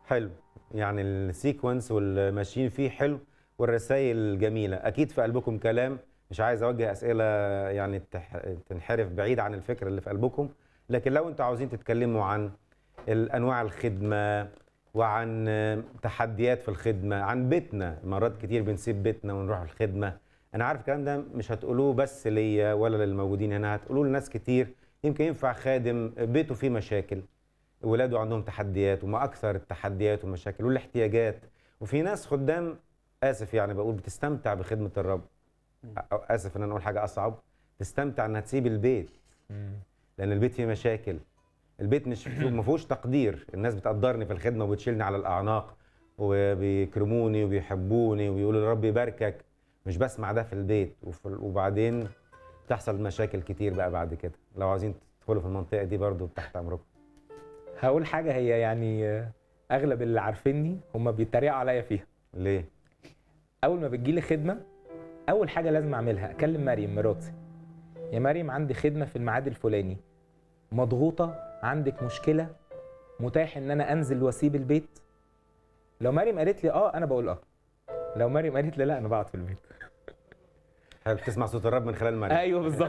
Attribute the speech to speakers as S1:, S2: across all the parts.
S1: حلو يعني السيكونس والماشيين فيه حلو والرسائل جميله اكيد في قلبكم كلام مش عايز اوجه اسئله يعني تح- تنحرف بعيد عن الفكر اللي في قلبكم لكن لو انتوا عاوزين تتكلموا عن انواع الخدمه وعن تحديات في الخدمه عن بيتنا مرات كتير بنسيب بيتنا ونروح الخدمه انا عارف الكلام ده مش هتقولوه بس ليا ولا للموجودين هنا هتقولوه لناس كتير يمكن ينفع خادم بيته فيه مشاكل ولاده عندهم تحديات وما اكثر التحديات والمشاكل والاحتياجات وفي ناس خدام اسف يعني بقول بتستمتع بخدمه الرب أو اسف ان انا اقول حاجه اصعب تستمتع انها تسيب البيت لان البيت فيه مشاكل البيت مش ما فيهوش تقدير الناس بتقدرني في الخدمه وبتشيلني على الاعناق وبيكرموني وبيحبوني وبيقولوا يا رب يباركك مش بسمع ده في البيت وفي وبعدين تحصل مشاكل كتير بقى بعد كده لو عايزين تدخلوا في المنطقه دي برضو تحت امركم
S2: هقول حاجه هي يعني آه، اغلب اللي عارفيني هم بيتريقوا عليا فيها
S1: ليه
S2: اول ما بتجيلي خدمه اول حاجه لازم اعملها اكلم مريم مراتي يا مريم عندي خدمه في الميعاد الفلاني مضغوطه عندك مشكله متاح ان انا انزل واسيب البيت لو مريم قالت لي اه انا بقول اه لو مريم قالت لي لا انا بقعد في البيت
S1: حابب تسمع صوت الرب من خلال مريم
S2: ايوه بالظبط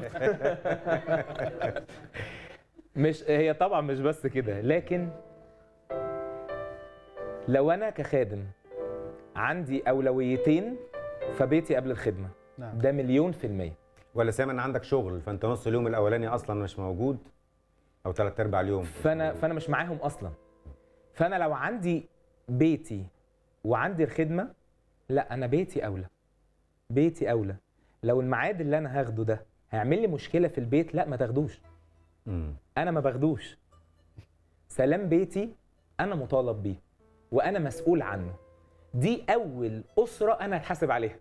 S2: مش هي طبعا مش بس كده لكن لو انا كخادم عندي اولويتين فبيتي قبل الخدمه
S3: نعم
S2: ده مليون في الميه
S1: ولا سامع ان عندك شغل فانت نص اليوم الاولاني اصلا مش موجود او ثلاث ارباع اليوم مش
S2: فانا
S1: موجود.
S2: فانا مش معاهم اصلا فانا لو عندي بيتي وعندي الخدمه لا انا بيتي اولى بيتي اولى لو الميعاد اللي انا هاخده ده هيعمل لي مشكله في البيت لا ما تاخدوش
S1: مم.
S2: انا ما باخدوش سلام بيتي انا مطالب بيه وانا مسؤول عنه دي اول اسره انا هتحاسب عليها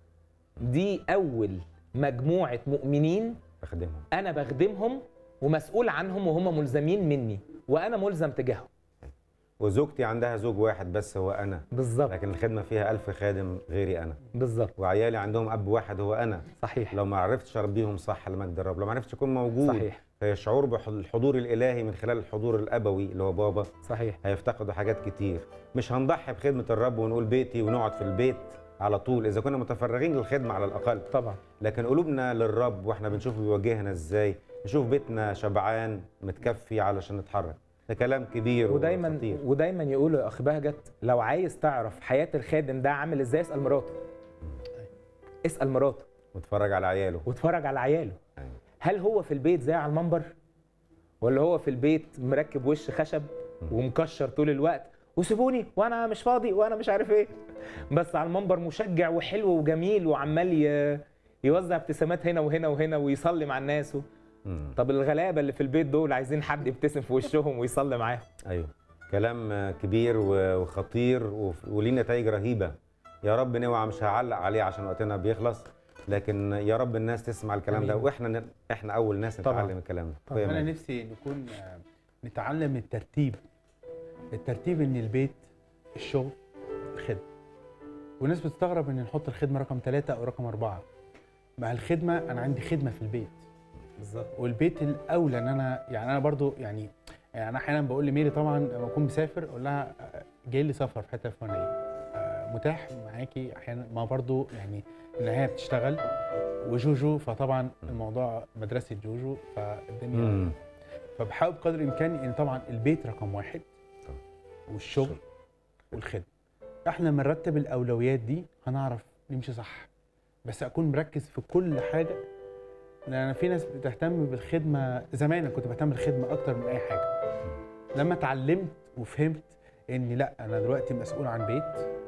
S2: دي اول مجموعه مؤمنين
S1: بخدمهم
S2: انا بخدمهم ومسؤول عنهم وهم ملزمين مني وانا ملزم تجاههم
S1: وزوجتي عندها زوج واحد بس هو انا
S2: بالظبط
S1: لكن الخدمه فيها ألف خادم غيري انا
S2: بالظبط
S1: وعيالي عندهم اب واحد هو انا
S2: صحيح
S1: لو ما عرفتش اربيهم صح لمجد الرب لو ما عرفتش اكون موجود
S2: صحيح
S1: فهي الشعور بالحضور الالهي من خلال الحضور الابوي اللي هو بابا
S2: صحيح
S1: هيفتقدوا حاجات كتير مش هنضحي بخدمه الرب ونقول بيتي ونقعد في البيت على طول اذا كنا متفرغين للخدمه على الاقل
S2: طبعا
S1: لكن قلوبنا للرب واحنا بنشوف بيوجهنا ازاي نشوف بيتنا شبعان متكفي علشان نتحرك ده كلام كبير
S2: ودايما
S1: وخطير
S2: ودايما يقولوا يا اخ بهجت لو عايز تعرف حياه الخادم ده عامل ازاي اسال مراته اسال مراته
S1: واتفرج على عياله
S2: واتفرج على عياله
S1: أيوة.
S2: هل هو في البيت زي على المنبر ولا هو في البيت مركب وش خشب ومكشر طول الوقت وسيبوني وانا مش فاضي وانا مش عارف ايه بس على المنبر مشجع وحلو وجميل وعمال ي- يوزع ابتسامات هنا وهنا وهنا ويصلي مع الناس و...
S1: مم.
S2: طب الغلابه اللي في البيت دول عايزين حد يبتسم في وشهم ويصلي معاهم
S1: ايوه كلام آه، كبير و- وخطير وف- وليه نتائج رهيبه يا رب نوعى مش هعلق عليه عشان وقتنا بيخلص لكن يا رب الناس تسمع الكلام ده
S2: آمين.
S1: واحنا ن- احنا اول ناس
S2: طبعاً.
S1: نتعلم الكلام ده
S2: طبعاً.
S1: أخويا
S3: انا
S1: ماجد.
S3: نفسي نكون آه، نتعلم الترتيب الترتيب ان البيت الشغل الخدمه والناس بتستغرب ان نحط الخدمه رقم ثلاثة او رقم أربعة مع الخدمه انا عندي خدمه في البيت
S2: بالظبط
S3: والبيت الاولى ان انا يعني انا برضو يعني يعني انا احيانا بقول لميري طبعا لما اكون مسافر اقول لها آه، جاي لي سفر في حته فلانيه آه، متاح معاكي احيانا ما برضو يعني ان هي بتشتغل وجوجو فطبعا الموضوع مدرسه جوجو فالدنيا
S1: مم.
S3: فبحاول بقدر الامكان ان طبعا البيت رقم واحد
S1: طبعا.
S3: والشغل والخدمه احنا لما نرتب الاولويات دي هنعرف نمشي صح بس اكون مركز في كل حاجه لان في ناس بتهتم بالخدمه زمان انا كنت بهتم بالخدمه اكتر من اي حاجه لما اتعلمت وفهمت اني لا انا دلوقتي مسؤول عن بيت